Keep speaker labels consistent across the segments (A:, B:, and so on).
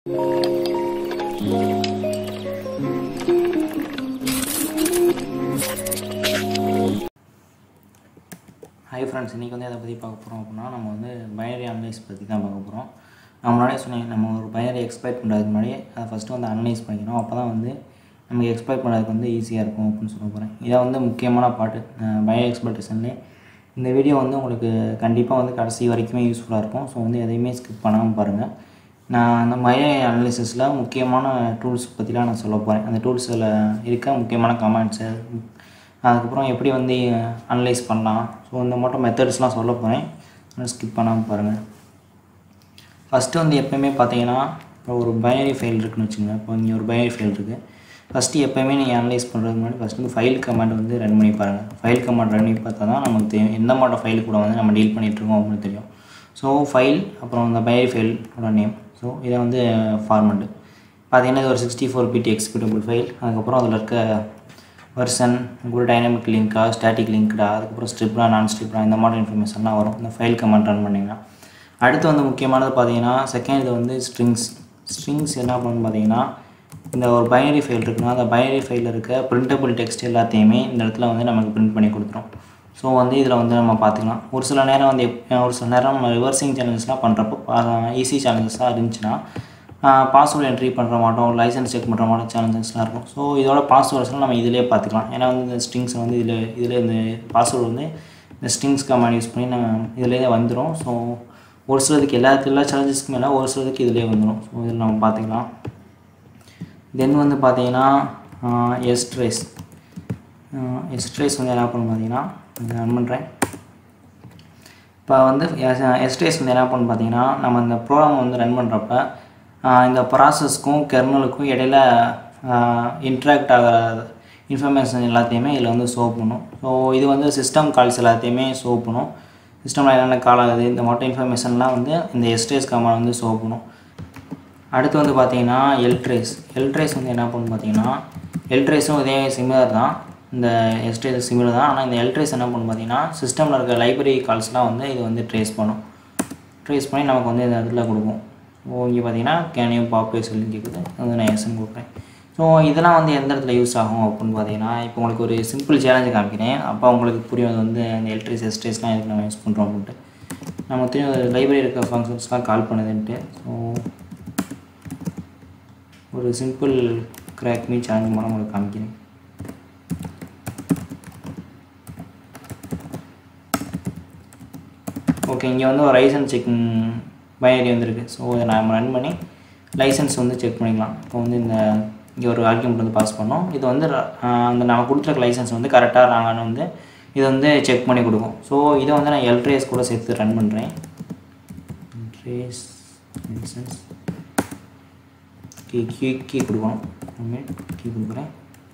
A: hi friends இன்றைக்கி வந்து எதை பற்றி பார்க்க போகிறோம் அப்படின்னா நம்ம வந்து பைனரி அனலைஸ் பற்றி தான் பார்க்க போகிறோம் நான் முன்னாடியே சொன்னேன் நம்ம ஒரு பைனரி எக்ஸ்பெக்ட் பண்ணுறதுக்கு முன்னாடியே அதை ஃபஸ்ட்டு வந்து அனலைஸ் பண்ணிக்கணும் அப்போ தான் வந்து நமக்கு எக்ஸ்பெக்ட் பண்ணுறதுக்கு வந்து ஈஸியாக இருக்கும் அப்படின்னு சொல்ல போகிறேன் இதை வந்து முக்கியமான பாட்டு பயோ எக்ஸ்பெக்டேஷன்லேயே இந்த வீடியோ வந்து உங்களுக்கு கண்டிப்பாக வந்து கடைசி வரைக்குமே யூஸ்ஃபுல்லாக இருக்கும் ஸோ வந்து எதையுமே ஸ்கிப் பண்ணாமல் பாருங்கள் நான் அந்த பயோ அனலிசிஸில் முக்கியமான டூல்ஸ் பற்றிலாம் நான் சொல்ல போகிறேன் அந்த டூல்ஸில் இருக்க முக்கியமான கமெண்ட்ஸு அதுக்கப்புறம் எப்படி வந்து அனலைஸ் பண்ணலாம் ஸோ இந்த மட்டும் மெத்தட்ஸ்லாம் சொல்ல போகிறேன் ஸ்கிப் பண்ணாமல் பாருங்கள் ஃபஸ்ட்டு வந்து எப்போயுமே பார்த்தீங்கன்னா இப்போ ஒரு பைனரி ஃபைல் இருக்குன்னு வச்சுங்க இப்போ இங்கே ஒரு பைனரி ஃபைல் இருக்குது ஃபஸ்ட்டு எப்போயுமே நீங்கள் அனலைஸ் பண்ணுறதுக்கு முன்னாடி ஃபஸ்ட்டு வந்து ஃபைல் கமாண்ட் வந்து ரன் பண்ணி பாருங்கள் ஃபைல் கமாண்ட் ரன் பண்ணி பார்த்தா தான் நமக்கு தெரியும் எந்த மாட்டோம் ஃபைல் கூட வந்து நம்ம டீல் பண்ணிகிட்ருக்கோம் அப்படின்னு தெரியும் ஸோ ஃபைல் அப்புறம் இந்த பைனரி ஃபைலோட நேம் ஸோ இதை வந்து ஃபார்மெட்டு பார்த்தீங்கன்னா இது ஒரு sixty four bit executable file அதுக்கப்புறம் அதில் இருக்க வெர்சன் கூட டைனமிக் லிங்க்கா ஸ்டாட்டிக் லிங்க்டா அதுக்கப்புறம் ஸ்ட்ரிப்ரா நான் ஸ்ட்ரிப்ரா இந்த மாதிரி இன்ஃபர்மேஷன்லாம் வரும் இந்த ஃபைல் கமெண்ட் ரன் பண்ணிங்கன்னா அடுத்து வந்து முக்கியமானது பார்த்தீங்கன்னா செகண்ட் இது வந்து ஸ்ட்ரிங்ஸ் ஸ்ட்ரிங்ஸ் என்ன பண்ணணும் பார்த்தீங்கன்னா இந்த ஒரு பைனரி ஃபைல் இருக்குன்னா அந்த பைனரி ஃபைலில் இருக்க பிரிண்டபிள் டெக்ஸ்ட் எல்லாத்தையுமே இந்த இடத்துல வந்து நமக்கு பிரிண்ட் பண்ணி கொடுத்துரும் ஸோ வந்து இதில் வந்து நம்ம பார்த்துக்கலாம் ஒரு சில நேரம் வந்து எப் ஒரு சில நேரம் நம்ம ரிவர்சிங் சேலஞ்சஸ்லாம் பண்ணுறப்போ ஈஸி சேலஞ்சஸாக இருந்துச்சுன்னா பாஸ்வேர்டு என்ட்ரி பண்ணுற மாட்டோம் லைசன்ஸ் செக் பண்ணுற மாட்டோம் சேலஞ்சஸ்லாம் இருக்கும் ஸோ இதோட பாஸ்வேர்ட்ஸ்லாம் நம்ம இதிலே பார்த்துக்கலாம் ஏன்னா வந்து இந்த ஸ்ட்ரிங்ஸ் வந்து இதில் இதில் இந்த பாஸ்வேர்டு வந்து இந்த ஸ்ட்ரிங்ஸ் கமாண்ட் யூஸ் பண்ணி நம்ம இதிலே வந்துடும் ஸோ ஒரு சிலதுக்கு எல்லா எல்லா சேலஞ்சஸ்க்கு மேலே ஒரு சிலதுக்கு இதிலே வந்துடும் ஸோ இதில் நம்ம பார்த்துக்கலாம் தென் வந்து பார்த்தீங்கன்னா எஸ்ட்ரேஸ் எஸ்ட்ரேஸ் வந்து என்ன பண்ணணும் பார்த்தீங்கன்னா ரன் பண்ணுறேன் இப்போ வந்து எஸ்ட்ரேஸ் வந்து என்ன பண்ணணும் பார்த்தீங்கன்னா நம்ம இந்த ப்ரோக்ராம் வந்து ரன் பண்ணுறப்ப இந்த ப்ராசஸ்க்கும் கெர்னலுக்கும் இடையில இன்ட்ராக்ட் ஆகிற இன்ஃபர்மேஷன் எல்லாத்தையுமே இதில் வந்து ஷோ பண்ணும் ஸோ இது வந்து சிஸ்டம் கால்ஸ் எல்லாத்தையுமே ஷோ பண்ணும் சிஸ்டமில் என்னென்ன கால் ஆகுது இந்த மட்டும் இன்ஃபர்மேஷன்லாம் வந்து இந்த எஸ்ட்ரேஸ் கமாண்ட் வந்து ஷோ பண்ணும் அடுத்து வந்து பார்த்தீங்கன்னா எல்ட்ரேஸ் எல்ட்ரேஸ் வந்து என்ன பண்ணும் பார்த்தீங்கன்னா எல்ட்ரேஸும் இதே சிமிலர் தான் இந்த எஸ்ட்ரேஸ் சிமிலர் தான் ஆனால் இந்த எல்ட்ரேஸ் என்ன பண்ணும் பார்த்தீங்கன்னா சிஸ்டமில் இருக்க லைப்ரரி கால்ஸ்லாம் வந்து இது வந்து ட்ரேஸ் பண்ணும் ட்ரேஸ் பண்ணி நமக்கு வந்து இந்த இடத்துல கொடுக்கும் ஸோ இங்கே பார்த்தீங்கன்னா கேனியும் பாப்பே சொல்லி கேட்குது அது வந்து நான் எஸ்ன்னு கொடுக்குறேன் ஸோ இதெல்லாம் வந்து எந்த இடத்துல யூஸ் ஆகும் அப்படின்னு பார்த்தீங்கன்னா இப்போ உங்களுக்கு ஒரு சிம்பிள் சேலஞ்சு காமிக்கிறேன் அப்போ உங்களுக்கு புரியும் அது வந்து அந்த எலக்ட்ரிஸ் எஸ்ட்ரேஸ்லாம் எதுக்கு நம்ம யூஸ் பண்ணுறோம் அப்படின்ட்டு நம்ம தெரியும் லைப்ரரி இருக்க ஃபங்க்ஷன்ஸ்லாம் கால் பண்ணுதுன்ட்டு ஸோ ஒரு சிம்பிள் கிராக் மீ சேலஞ்ச் மூலம் உங்களுக்கு காமிக்கிறேன் ஓகே இங்கே வந்து ஒரு லைசன்ஸ் செக்கிங் பைனரி வந்துருக்கு ஸோ இதை நம்ம ரன் பண்ணி லைசன்ஸ் வந்து செக் பண்ணிக்கலாம் இப்போ வந்து இந்த இங்கே ஒரு ஆர்கியூமெண்ட் வந்து பாஸ் பண்ணோம் இது வந்து அந்த நம்ம கொடுத்துருக்க லைசன்ஸ் வந்து கரெக்டாக நாங்கள் வந்து இது வந்து செக் பண்ணி கொடுக்கும் ஸோ இதை வந்து நான் எல்ட்ரேஸ் கூட சேர்த்து ரன் பண்ணுறேன் trace license key key key கொடுக்கணும் கீ கொடுக்குறேன்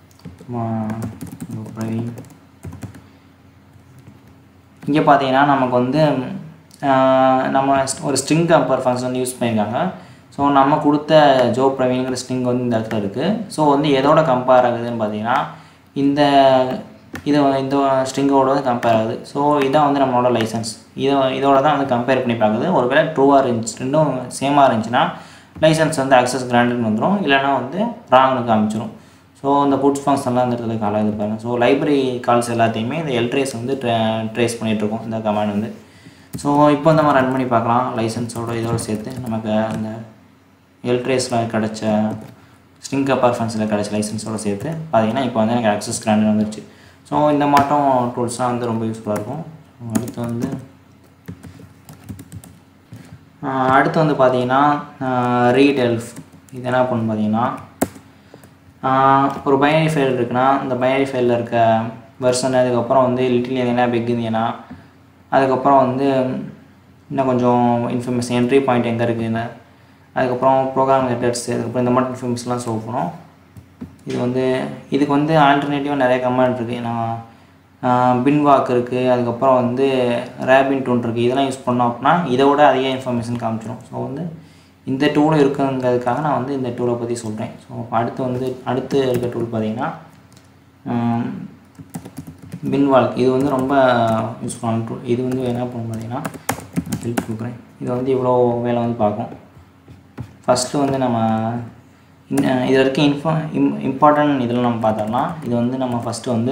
A: பிரவீன் இங்கே பார்த்தீங்கன்னா நமக்கு வந்து நம்ம ஒரு ஸ்ட்ரிங் கம்பேர் ஃபங்க்ஷன் யூஸ் பண்ணியிருக்காங்க ஸோ நம்ம கொடுத்த ஜோ பிரவீன்கிற ஸ்ட்ரிங் வந்து இந்த இடத்துல இருக்குது ஸோ வந்து எதோட கம்பேர் ஆகுதுன்னு பார்த்தீங்கன்னா இந்த இது இந்த ஸ்ட்ரிங்கோட வந்து கம்பேர் ஆகுது ஸோ இதான் வந்து நம்மளோட லைசன்ஸ் இதை இதோட தான் வந்து கம்பேர் பண்ணி பார்க்குது ஒரு வேளை ட்ரூவாக இருந்துச்சு ரெண்டும் சேமாக இருந்துச்சுன்னா லைசன்ஸ் வந்து அக்சஸ் கிராண்டட்னு வந்துடும் இல்லைனா வந்து ராங்னு காமிச்சிடும் ஸோ இந்த புட்ஸ் ஃபங்க்ஷன்லாம் இந்த இடத்துல கால் ஆகுது பாருங்கள் ஸோ லைப்ரரி கால்ஸ் எல்லாத்தையுமே இந்த எல்ட்ரேஸ் வந்து ட்ரேஸ் பண்ணிகிட்ருக்கோம் இந்த கமாண்ட் வந்து ஸோ இப்போ நம்ம ரன் பண்ணி பார்க்கலாம் லைசன்ஸோட இதோட சேர்த்து நமக்கு அந்த எல்ட்ரேஸில் கிடச்ச ஸ்ட்ரிங் பர்ஃபான்ஸில் கிடச்ச லைசன்ஸோடு சேர்த்து பார்த்தீங்கன்னா இப்போ வந்து எனக்கு அக்சஸ் கிராண்டட் வந்துருச்சு ஸோ இந்த மாட்டம் டூல்ஸ்லாம் வந்து ரொம்ப யூஸ்ஃபுல்லாக இருக்கும் அடுத்து வந்து அடுத்து வந்து பார்த்தீங்கன்னா ரீட் எல்ஃப் இது என்ன பண்ணு பார்த்தீங்கன்னா ஒரு பைனரி ஃபைல் இருக்குன்னா இந்த பைனரி ஃபைலில் இருக்க வெர்ஷன் அதுக்கப்புறம் வந்து லிட்டில் எதுனா பிக் இருந்தீங்கன்னா அதுக்கப்புறம் வந்து இன்னும் கொஞ்சம் இன்ஃபர்மேஷன் என்ட்ரி பாயிண்ட் எங்கே இருக்குதுன்னு அதுக்கப்புறம் ப்ரோக்ராம் ஹெட்டர்ஸ் அதுக்கப்புறம் இந்த மாதிரி இன்ஃபர்மேஷன்லாம் ஷோ பண்ணும் இது வந்து இதுக்கு வந்து ஆல்டர்னேட்டிவாக நிறைய கமெண்ட் இருக்குது ஏன்னா பின் வாக் இருக்குது அதுக்கப்புறம் வந்து ரேபின் டூன் இருக்குது இதெல்லாம் யூஸ் பண்ணோம் அப்படின்னா இதை விட அதிக இன்ஃபர்மேஷன் காமிச்சிடும் ஸோ வந்து இந்த டூலும் இருக்குங்கிறதுக்காக நான் வந்து இந்த டூலை பற்றி சொல்கிறேன் ஸோ அடுத்து வந்து அடுத்து இருக்க டூல் பார்த்திங்கன்னா பின்வால்க் இது வந்து ரொம்ப யூஸ்ஃபுல்லான டூல் இது வந்து என்ன பண்ணும் பார்த்தீங்கன்னா ஹெல்ப் கொடுக்குறேன் இது வந்து இவ்வளோ வேலை வந்து பார்க்கும் ஃபஸ்ட்டு வந்து நம்ம இந்த இதில் இருக்க இன்ஃபா இம் இம்பார்ட்டன்ட் இதெல்லாம் நம்ம பார்த்தோம்னா இது வந்து நம்ம ஃபஸ்ட்டு வந்து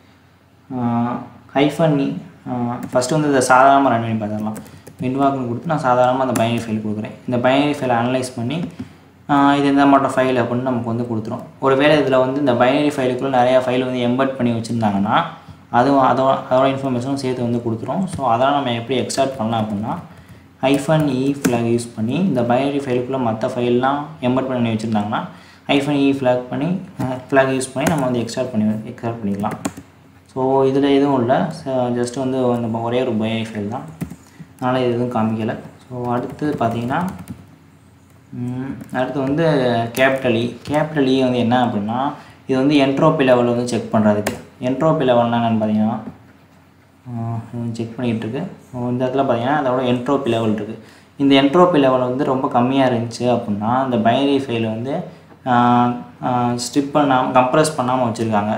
A: ஹைஃபன் ஃபஸ்ட்டு வந்து இதை சாதாரணமாக ரன் பண்ணி பார்த்துடலாம் மின்வாக்குன்னு கொடுத்து நான் சாதாரணமாக அந்த பைனரி ஃபைல் கொடுக்குறேன் இந்த பைனரி ஃபைலை அனலைஸ் பண்ணி ஆஹ் இது எந்த மட்டும் ஃபைல் அப்படின்னு நமக்கு வந்து கொடுத்துரும் ஒருவேளை இதில் வந்து இந்த பைனரி ஃபைலுக்குள்ளே நிறையா ஃபைல் வந்து எம்பட் பண்ணி வச்சுருந்தாங்கன்னா அதுவும் அதோட அதோட இன்ஃபர்மேஷனும் சேர்த்து வந்து கொடுத்துரும் ஸோ அதெல்லாம் நம்ம எப்படி எக்ஸ்ட்ராக்ட் பண்ணலாம் அப்படின்னா ஹைஃபன் இ ஃப்ளாக் யூஸ் பண்ணி இந்த பைனரி ஃபைலுக்குள்ளே மற்ற ஃபைல்லாம் எம்பட் பண்ணி வச்சுருந்தாங்கன்னா ஹைஃபன் இ ஃப்ளாக் பண்ணி ஃப்ளாக் யூஸ் பண்ணி நம்ம வந்து எக்ஸ்ட்ராக்ட் பண்ணி எக்ஸ்ட்ராக்ட் பண்ணிக்கலாம் ஸோ இதில் எதுவும் இல்லை ஜஸ்ட் வந்து நம்ம ஒரே ஒரு பைனரி ஃபைல் தான் அதனால் இது எதுவும் காமிக்கலை ஸோ அடுத்து பார்த்தீங்கன்னா ம், அடுத்து வந்து கேபிட்டல் இ கேபிட்டல் இ வந்து என்ன அப்படின்னா இது வந்து என்ட்ரோபி லெவல் வந்து செக் பண்ணுறதுக்கு என்ட்ரோபி லெவல்னா என்னென்னு பார்த்தீங்கன்னா செக் பண்ணிகிட்டு இருக்கு ஸோ இந்த இடத்துல பார்த்தீங்கன்னா அதோட என்ட்ரோபி லெவல் இருக்குது இந்த என்ட்ரோபி லெவல் வந்து ரொம்ப கம்மியாக இருந்துச்சு அப்படின்னா இந்த பைனரி ஃபைல் வந்து ஸ்ட்ரிப் பண்ணாமல் கம்ப்ரஸ் பண்ணாமல் வச்சுருக்காங்க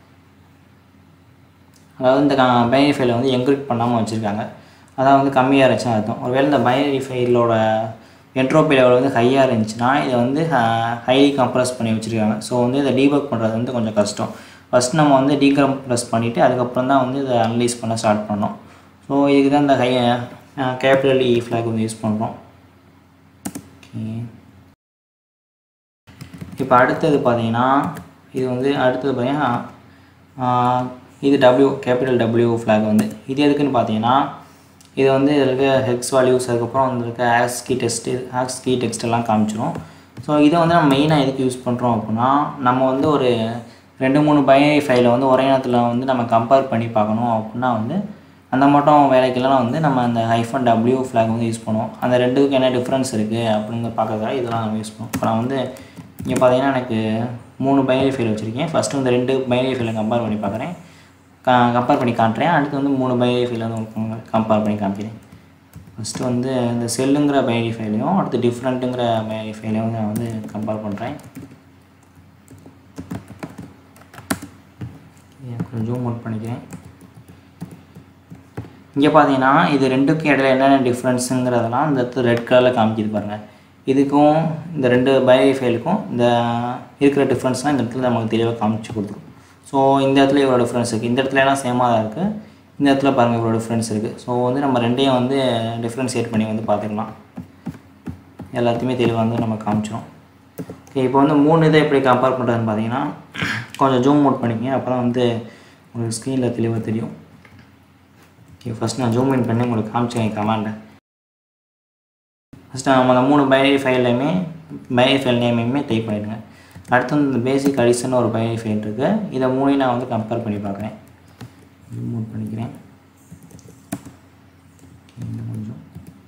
A: அதாவது இந்த பைனரி ஃபைலை வந்து என்கிரிப்ட் பண்ணாமல் வச்சுருக்காங்க அதான் வந்து கம்மியாக இருந்துச்சுன்னு அர்த்தம் ஒருவேளை இந்த பைனரி ஃபைலோட என்ட்ரோபி லெவல் வந்து ஹையாக இருந்துச்சுன்னா இதை வந்து ஹைலி கம்ப்ரஸ் பண்ணி வச்சுருக்காங்க ஸோ வந்து இதை டீபக் பண்ணுறது வந்து கொஞ்சம் கஷ்டம் ஃபஸ்ட் நம்ம வந்து டீகம்ப்ரஸ் பண்ணிவிட்டு அதுக்கப்புறம் தான் வந்து இதை அனலைஸ் பண்ண ஸ்டார்ட் பண்ணோம் ஸோ இதுக்கு தான் இந்த ஹை கேபிட்டல் இ ஃப்ளாக் வந்து யூஸ் பண்ணுறோம் ஓகே இப்போ அடுத்தது பார்த்தீங்கன்னா இது வந்து அடுத்தது பார்த்தீங்கன்னா ஆஹ், இது டபிள்யூ கேபிட்டல் டபிள்யூ ஃப்ளாக் வந்து இது எதுக்குன்னு பார்த்தீங்கன்னா இது வந்து இதில் இருக்க ஹெக்ஸ் வேல்யூஸ் அதுக்கப்புறம் வந்து இருக்க ஆக்ஸ் கீ டெஸ்ட்டு ஆக்ஸ் கீ டெக்ஸ்ட் எல்லாம் காமிச்சிரும் ஸோ இதை வந்து நம்ம மெயினாக எதுக்கு யூஸ் பண்ணுறோம் அப்படின்னா நம்ம வந்து ஒரு ரெண்டு மூணு பைனரி ஃபைலை வந்து ஒரே நேரத்தில் வந்து நம்ம கம்பேர் பண்ணி பார்க்கணும் அப்படின்னா வந்து அந்த மட்டும் வேலைக்கெல்லாம் வந்து நம்ம அந்த ஹைஃபன் டபிள்யூ ஃப்ளாக் வந்து யூஸ் பண்ணுவோம் அந்த ரெண்டுக்கும் என்ன டிஃப்ரென்ஸ் இருக்குது அப்படிங்கிற பார்க்கறதுக்காக இதெல்லாம் நம்ம யூஸ் பண்ணுவோம் இப்போ நான் வந்து இங்கே பார்த்தீங்கன்னா எனக்கு மூணு பைனரி ஃபைல் வச்சுருக்கேன் ஃபஸ்ட்டு வந்து ரெண்டு பைனரி ஃபைலை கம்பேர் பண்ணி பார்க்குறேன் கம்பேர் பண்ணி காட்டுறேன் அடுத்து வந்து மூணு பைனரி ஃபைல் வந்து உங்களுக்கு கம்பேர் பண்ணி காமிக்கிறேன் ஃபஸ்ட்டு வந்து இந்த செல்லுங்கிற பைனரி ஃபைலையும் அடுத்து டிஃப்ரெண்ட்டுங்கிற பைனரி ஃபைலையும் நான் வந்து கம்பேர் பண்ணுறேன் கொஞ்சம் ஜூம் அவுட் பண்ணிக்கிறேன் இங்கே பார்த்தீங்கன்னா இது ரெண்டுக்கும் இடையில என்னென்ன டிஃப்ரென்ஸுங்கிறதெல்லாம் இந்த இடத்துல ரெட் கலரில் காமிக்குது பாருங்கள் இதுக்கும் இந்த ரெண்டு பைனரி ஃபைலுக்கும் இந்த இருக்கிற டிஃப்ரென்ஸ்லாம் இந்த இடத்துல நமக்கு தெளிவாக காமிச்சு கொடுத்துரும் ஸோ இந்த இடத்துல இவ்வளோ டிஃப்ரென்ஸ் இருக்குது இந்த இடத்துல எல்லாம் சேமாக தான் இருக்குது இந்த இடத்துல பாருங்கள் இவ்வளோ டிஃப்ரென்ஸ் இருக்குது ஸோ வந்து நம்ம ரெண்டையும் வந்து டிஃப்ரென்ஷியேட் பண்ணி வந்து பார்த்துக்கலாம் எல்லாத்தையுமே தெளிவாக வந்து நம்ம காமிச்சிடும் ஓகே இப்போ வந்து மூணு இதை எப்படி கம்பேர் பண்ணுறதுன்னு பார்த்தீங்கன்னா கொஞ்சம் ஜூம் அவுட் பண்ணிக்கங்க அப்புறம் வந்து உங்களுக்கு ஸ்க்ரீனில் தெளிவாக தெரியும் ஓகே ஃபஸ்ட் நான் ஜூம் இன் பண்ணி உங்களுக்கு காமிச்சிருக்கேன் கமாண்டை ஃபஸ்ட்டு நம்ம அந்த மூணு பைனரி ஃபைல்லையுமே பைனரி ஃபைல் நேமையுமே டைப் பண்ணிவிடுங்க அடுத்து வந்து இந்த பேசிக் அடிஷன் ஒரு பைனரி ஃபைல் இருக்குது இதை மூணையும் நான் வந்து கம்பேர் பண்ணி பார்க்குறேன் ஜூம் அவுட் பண்ணிக்கிறேன் Okay, இன்னும் கொஞ்சம்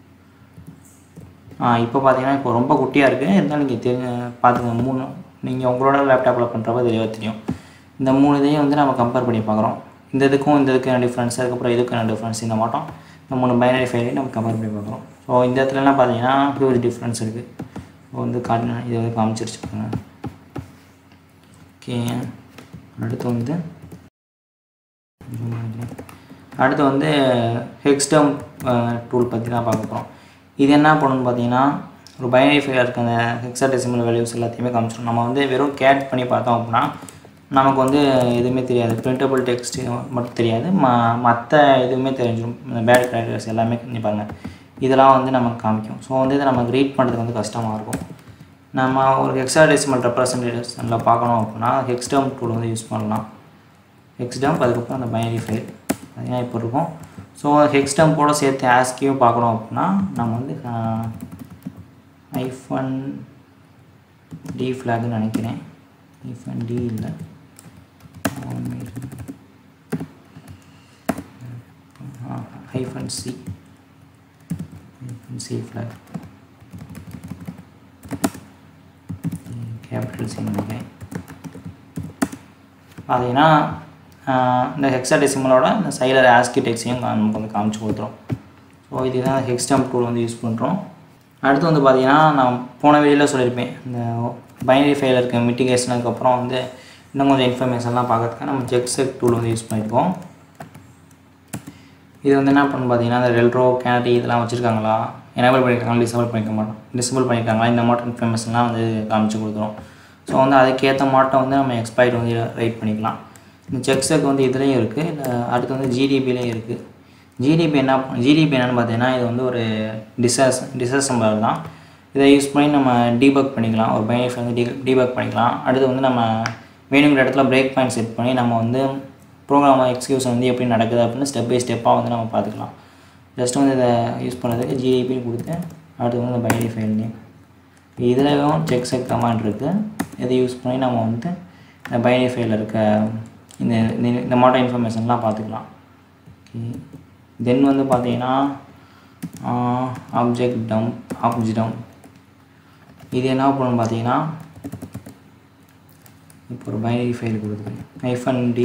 A: ஆ இப்போ பார்த்தீங்கன்னா இப்போ ரொம்ப குட்டியாக இருக்குது இருந்தாலும் நீங்கள் தெரிஞ்ச பார்த்துங்க மூணு நீங்கள் உங்களோட லேப்டாப்பில் பண்ணுறப்ப தெளிவாக தெரியும் இந்த மூணு இதையும் வந்து நம்ம கம்பேர் பண்ணி பார்க்குறோம் இந்த இதுக்கும் இந்த இதுக்கு என்ன டிஃப்ரென்ஸ் அதுக்கப்புறம் இதுக்கு என்ன டிஃப்ரென்ஸ் இந்த மாட்டோம் இந்த மூணு பைனரி ஃபைலையும் நம்ம கம்பேர் பண்ணி பார்க்குறோம் ஸோ இந்த இடத்துலலாம் பார்த்தீங்கன்னா ஹியூஜ் டிஃப்ரென்ஸ் இருக்குது ஸோ வந்து காட்டு இது வந்து காமிச்சிருச்சு பாருங்க ஓகே அடுத்து வந்து அடுத்து வந்து ஹெக்ஸ்டம் டூல் பற்றி தான் பார்க்க போகிறோம் இது என்ன பண்ணணும்னு பார்த்தீங்கன்னா ஒரு பைனரி ஃபைலாக இருக்க அந்த ஹெக்ஸாடெசிமல் வேல்யூஸ் எல்லாத்தையுமே காமிச்சிடும் நம்ம வந்து வெறும் கேட் பண்ணி பார்த்தோம் அப்படின்னா நமக்கு வந்து எதுவுமே தெரியாது பிரிண்டபிள் டெக்ஸ்ட் மட்டும் தெரியாது ம மற்ற எதுவுமே தெரிஞ்சிடும் இந்த பேட் கேரக்டர்ஸ் எல்லாமே பண்ணி பாருங்கள் இதெல்லாம் வந்து நமக்கு காமிக்கும் ஸோ வந்து இதை நமக்கு ரீட் பண்ணுறதுக்கு வந்து கஷ்டமாக இருக்கும் நம்ம ஒரு ஹெக்ஸாடெசிமல் ரெப்ரசன்டேஷனில் பார்க்கணும் அப்படின்னா ஹெக்ஸ்டம் டூல் வந்து யூஸ் பண்ணலாம் ஹெக்ஸ்டம் அதுக்கப்புறம் அந்த பைனரி ஃபைல் பார்த்தீங்கன்னா இப்போ இருக்கும் ஸோ ஹெக்ஸ்டம் கூட சேர்த்து ஆஸ்கியும் பார்க்கணும் அப்படின்னா நம்ம வந்து ஐஃபன் டி ஃப்ளாக்னு நினைக்கிறேன் ஐஃபன் டி இல்லை ஐஃபன் சி ஐஃபன் சி ஃப்ளாக் கேபிட்டல் சி நினைக்கிறேன் பார்த்தீங்கன்னா ஆஹ் இந்த ஹெக்ஸாடெசிமலோட இந்த சைலர் ஆஸ்கிடெக்ஸையும் நமக்கு வந்து காமிச்சு கொடுத்துரும் ஸோ இதுதான் ஹெக்ஸ்டம் டூல் வந்து யூஸ் பண்ணுறோம் அடுத்து வந்து பார்த்தீங்கன்னா நான் போன வீடியோவில் சொல்லியிருப்பேன் இந்த பைனரி ஃபைல் இருக்க மிட்டிகேஷனுக்கு அப்புறம் வந்து இன்னும் கொஞ்சம் இன்ஃபர்மேஷன்லாம் பார்க்கறதுக்கு நம்ம ஜெக்ஸெக் டூல் வந்து யூஸ் பண்ணியிருக்கோம் இது வந்து என்ன பண்ணு பார்த்தீங்கன்னா இந்த ரெல்ரோ கேனரி இதெல்லாம் வச்சுருக்காங்களா எனேபிள் பண்ணியிருக்காங்களா டிசேபிள் பண்ணிக்க மாட்டோம் டிசேபிள் பண்ணியிருக்காங்களா இந்த மாட்டம் இன்ஃபர்மேஷன்லாம் வந்து காமிச்சு கொடுத்துரும் ஸோ வந்து அதுக்கேற்ற மாட்டம் வந்து நம்ம எக்ஸ்பைட் வந்து ரைட் பண்ணிக்கலாம் இந்த செக்ஸுக்கு வந்து இதுலேயும் இருக்குது இல்லை அடுத்து வந்து ஜிடிபிலையும் இருக்குது ஜிடிபி என்ன ஜிடிபி என்னென்னு பார்த்தீங்கன்னா இது வந்து ஒரு டிசஸ் டிசசம்பர் தான் இதை யூஸ் பண்ணி நம்ம டீபக் பண்ணிக்கலாம் ஒரு பைனரி வந்து டி டீபக் பண்ணிக்கலாம் அடுத்து வந்து நம்ம வேணுங்கிற இடத்துல பிரேக் பாயிண்ட் செட் பண்ணி நம்ம வந்து ப்ரோக்ராம் எக்ஸிக்யூஷன் வந்து எப்படி நடக்குது அப்படின்னு ஸ்டெப் பை ஸ்டெப்பாக வந்து நம்ம பார்த்துக்கலாம் ஜஸ்ட் வந்து இதை யூஸ் பண்ணுறதுக்கு ஜிடிபின்னு கொடுத்து அடுத்து வந்து இந்த பைனரி ஃபைல் நேம் இதுலேயும் செக் செக் கமாண்ட் இருக்குது இதை யூஸ் பண்ணி நம்ம வந்து இந்த பைனரி ஃபைலில் இருக்க இந்த இந்த- இந்த மாடல் இன்ஃபர்மேஷன்லாம் பார்த்துக்கலாம் ஓகே தென் வந்து பார்த்தீங்கன்னா ஆப்ஜெக்ட் டம்ப் ஆப்ஜெக்ட் டம்ப் இது என்ன பண்ணணும் பார்த்தீங்கன்னா இப்போ ஒரு பைனரி ஃபைல் கொடுக்குறேன் ஐஃபன் டி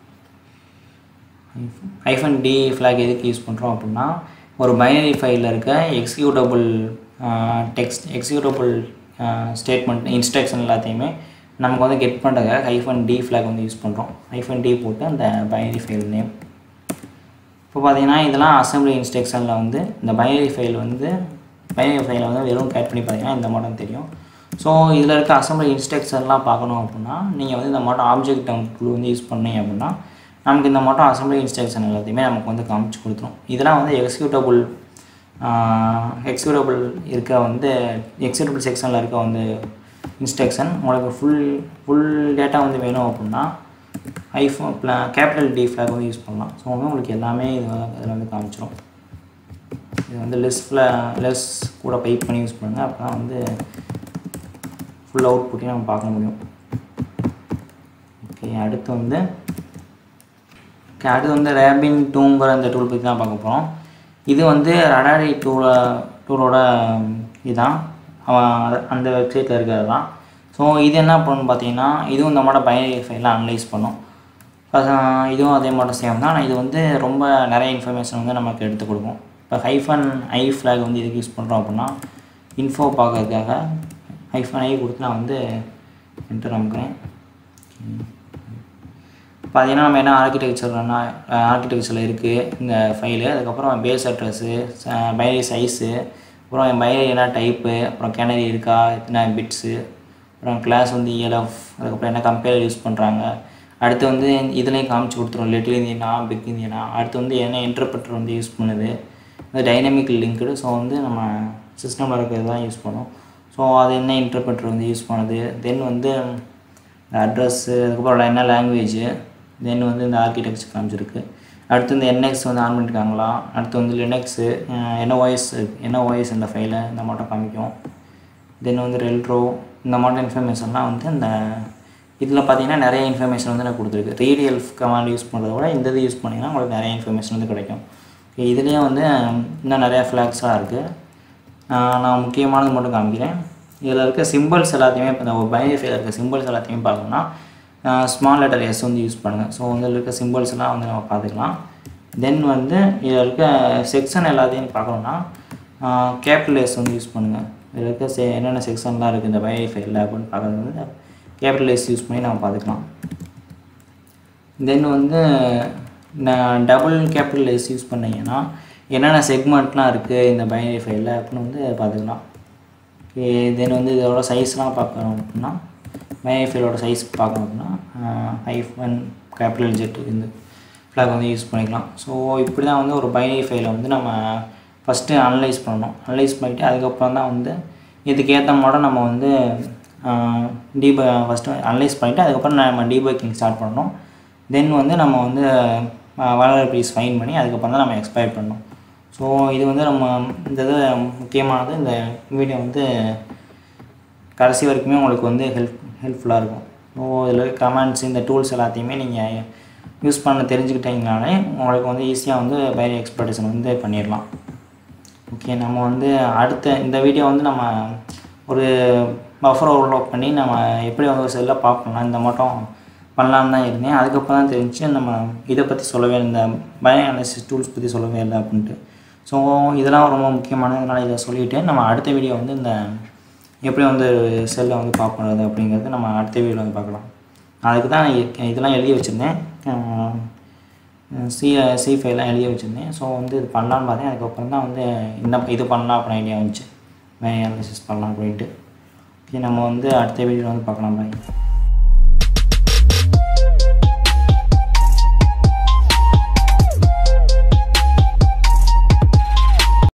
A: ஐஃபன் டி ஃப்ளாக் எதுக்கு யூஸ் பண்ணுறோம் அப்படின்னா ஒரு பைனரி ஃபைலில் இருக்க executable text executable statement instruction எல்லாத்தையுமே நமக்கு வந்து கெட் பண்ணுறதுக்காக ஹைஃபன் டி ஃப்ளாக் வந்து யூஸ் பண்ணுறோம் ஹைஃபன் டி போட்டு அந்த பைனரி ஃபைல் நேம் இப்போ பார்த்தீங்கன்னா இதெல்லாம் அசம்பிளி இன்ஸ்ட்ரக்ஷனில் வந்து இந்த பைனரி ஃபைல் வந்து பைனரி ஃபைலை வந்து வெறும் கேட் பண்ணி பார்த்தீங்கன்னா இந்த மாடல் தெரியும் ஸோ இதில் இருக்க அசம்பிளி இன்ஸ்ட்ரக்ஷன்லாம் பார்க்கணும் அப்படின்னா நீங்கள் வந்து இந்த மாட்டம் ஆப்ஜெக்ட் டூல் வந்து யூஸ் பண்ணீங்க அப்படின்னா நமக்கு இந்த மாட்டம் அசம்பிளி இன்ஸ்ட்ரக்ஷன் எல்லாத்தையுமே நமக்கு வந்து காமிச்சு கொடுத்துரும் இதெல்லாம் வந்து எக்ஸிக்யூட்டபுள் எக்ஸிக்யூட்டபிள் இருக்க வந்து எக்ஸிக்யூட்டபிள் செக்ஷனில் இருக்க வந்து இன்ஸ்ட்ரக்ஷன் உங்களுக்கு ஃபுல் ஃபுல் டேட்டா வந்து வேணும் அப்படின்னா ஐஃபோன் கேபிட்டல் டி ஃப்ளாக் வந்து யூஸ் பண்ணலாம் ஸோ வந்து உங்களுக்கு எல்லாமே இது இதில் வந்து காமிச்சிரும் இது வந்து லெஸ்ஸில் லெஸ் கூட பைப் பண்ணி யூஸ் பண்ணுங்கள் அப்போ தான் வந்து ஃபுல் அவுட் புட்டையும் நம்ம பார்க்க முடியும் ஓகே அடுத்து வந்து ஓகே அடுத்து வந்து ரேபின் டூங்கிற அந்த டூல் பற்றி தான் பார்க்க போகிறோம் இது வந்து ரடாரி டூல டூலோட இதுதான் அவன் அது- அந்த வெப்சைட்டில் இருக்கிறது தான் ஸோ இது என்ன பண்ணுன்னு பார்த்தீங்கன்னா இதுவும் இந்த மாதிரி பைனரி ஃபைலாம் அனலைஸ் பண்ணும் அது, ஆஹ், இதுவும் அதே மாதிரி சேம் தான் ஆனால் இது வந்து ரொம்ப நிறைய இன்ஃபர்மேஷன் வந்து நமக்கு எடுத்து கொடுக்கும் இப்போ ஹைஃபன் ஐ ஃப்ளாக் வந்து இதுக்கு யூஸ் பண்ணுறோம் அப்படின்னா இன்ஃபோ பார்க்கறதுக்காக ஹைஃபன் ஐ கொடுத்து நான் வந்து என்டர் அமுக்கிறேன் பார்த்தீங்கன்னா நம்ம என்ன ஆர்கிடெக்சர்னா ஆர்கிடெக்சரில் இருக்குது இந்த ஃபைலு அதுக்கப்புறம் பேஸ் அட்ரஸ்ஸு பைனரி சைஸு அப்புறம் பைனரி என்ன டைப்பு அப்புறம் கேனரி இருக்கா எத்தனை பிட்ஸு அப்புறம் கிளாஸ் வந்து இஎல்எஃப் அதுக்கப்புறம் என்ன கம்பேர் யூஸ் பண்ணுறாங்க அடுத்து வந்து இதுலேயும் காமிச்சு கொடுத்துரும் லிட்டில் இந்தியனா பிக் இந்தியனா அடுத்து வந்து என்ன இன்டர்பிரட்டர் வந்து யூஸ் பண்ணுது அது டைனமிக் லிங்க்டு ஸோ வந்து நம்ம சிஸ்டமில் இருக்கிறது தான் யூஸ் பண்ணும் ஸோ அது என்ன இன்டர்பிரட்டர் வந்து யூஸ் பண்ணுது தென் வந்து அட்ரஸ்ஸு அதுக்கப்புறம் என்ன லாங்குவேஜ் தென் வந்து இந்த ஆர்கிடெக்சர் காமிச்சிருக்கு அடுத்து இந்த என்எக்ஸ் வந்து ஆன் பண்ணியிருக்காங்களா அடுத்து வந்து லினக்ஸு என்ன வாய்ஸ் என்ன வாய்ஸ் இந்த ஃபைலை இந்த மாட்டம் காமிக்கும் தென் வந்து ரெல்ட்ரோ இந்த மாதிரி இன்ஃபர்மேஷன்லாம் வந்து இந்த இதில் பார்த்தீங்கன்னா நிறைய இன்ஃபர்மேஷன் வந்து எனக்கு கொடுத்துருக்கு ரீடியல் கமாண்ட் யூஸ் பண்ணுறத விட இந்த இது யூஸ் பண்ணிங்கன்னா உங்களுக்கு நிறைய இன்ஃபர்மேஷன் வந்து கிடைக்கும் Okay, இதுலேயும் வந்து இன்னும் நிறையா ஃப்ளாக்ஸ்லாம் இருக்குது நான் முக்கியமானது மட்டும் காமிக்கிறேன் இதில் இருக்க சிம்பிள்ஸ் எல்லாத்தையுமே இப்போ இந்த பைனரி ஃபைல இருக்க சிம்பிள்ஸ் எல்லாத்தையுமே பார்க்கணும்னா ஸ்மால் லெட்டர் எஸ் வந்து யூஸ் பண்ணுங்கள் ஸோ வந்து இதில் இருக்க symbols எல்லாம் வந்து நம்ம பார்த்துக்கலாம் தென் வந்து இதில் இருக்க செக்ஷன் எல்லாத்தையும் பார்க்கணும்னா கேபிட்டல் எஸ் வந்து யூஸ் பண்ணுங்கள் இதில் இருக்க செ என்னென்ன செக்ஷன்லாம் இருக்குது இந்த பைனரி ஃபைலில் அப்படின்னு பார்க்குறது வந்து கேபிட்டல் எஸ் யூஸ் பண்ணி நம்ம பார்த்துக்கலாம் தென் வந்து நான் டபுள் கேபிட்டல் எஸ் யூஸ் பண்ணீங்கன்னா என்னென்ன செக்மெண்ட்லாம் இருக்குது இந்த பைனரி ஃபைலில் அப்படின்னு வந்து பார்த்துக்கலாம் ஓகே தென் வந்து இதோட சைஸ்லாம் பார்க்கணும் அப்படின்னா பைனரி ஃபைலோட சைஸ் பார்க்கணும் அப்படின்னா ஐஃபன் கேபிட்டல் ஜெட் இந்த ஃப்ளாக் வந்து யூஸ் பண்ணிக்கலாம் ஸோ இப்படி தான் வந்து ஒரு பைனரி ஃபைலை வந்து நம்ம ஃபஸ்ட்டு அனலைஸ் பண்ணணும் அனலைஸ் பண்ணிவிட்டு அதுக்கப்புறம் தான் வந்து இதுக்கேற்ற மாடல் நம்ம வந்து டீப ஃபஸ்ட்டு அனலைஸ் பண்ணிவிட்டு அதுக்கப்புறம் நம்ம டீபக்கிங் ஸ்டார்ட் பண்ணணும் தென் வந்து நம்ம வந்து வளரபிலிஸ் ஃபைன் பண்ணி அதுக்கப்புறம் தான் நம்ம எக்ஸ்பயர் பண்ணணும் ஸோ இது வந்து நம்ம இந்த இது முக்கியமானது இந்த வீடியோ வந்து கடைசி வரைக்குமே உங்களுக்கு வந்து ஹெல்ப் ஹெல்ப்ஃபுல்லாக இருக்கும் ஸோ இதில் இருக்க கமெண்ட்ஸ் இந்த டூல்ஸ் எல்லாத்தையுமே நீங்கள் யூஸ் பண்ண தெரிஞ்சுக்கிட்டீங்கனாலே உங்களுக்கு வந்து ஈஸியாக வந்து பைரி எக்ஸ்பர்டேஷன் வந்து பண்ணிடலாம் ஓகே நம்ம வந்து அடுத்த இந்த வீடியோ வந்து நம்ம ஒரு பஃபர் ஓவர்லோட் பண்ணி நம்ம எப்படி வந்து ஒரு செல்லை பார்க்கலாம் இந்த மட்டும் பண்ணலான்னு தான் இருந்தேன் அதுக்கப்புறம் தான் தெரிஞ்சு நம்ம இதை பற்றி சொல்லவே இல்லை இந்த பயோ அனாலிசிஸ் டூல்ஸ் பற்றி சொல்லவே இல்லை அப்படின்ட்டு ஸோ இதெல்லாம் ரொம்ப முக்கியமானதுனால இதை சொல்லிவிட்டு நம்ம அடுத்த வீடியோ வந்து இந்த எப்படி வந்து செல்லை வந்து பார்க்கறது அப்படிங்கிறது நம்ம அடுத்த வீடியோவில் வந்து பார்க்கலாம் அதுக்கு தான் இ- இதெல்லாம் எழுதி வச்சுருந்தேன் சி சி ஃபைவ்லாம் எழுதி வச்சுருந்தேன் ஸோ வந்து இது பண்ணலான்னு பார்த்தேன் அதுக்கப்புறம் தான் வந்து என்ன இது பண்ணலாம் அப்படின்னு ஐடியா வந்துச்சு பைனரி அனாலிசிஸ் பண்ணலாம் அப்படின்ட்டு ஓகே நம்ம வந்து அடுத்த வீடியோவில் வந்து பார்க்கலாம் பாய்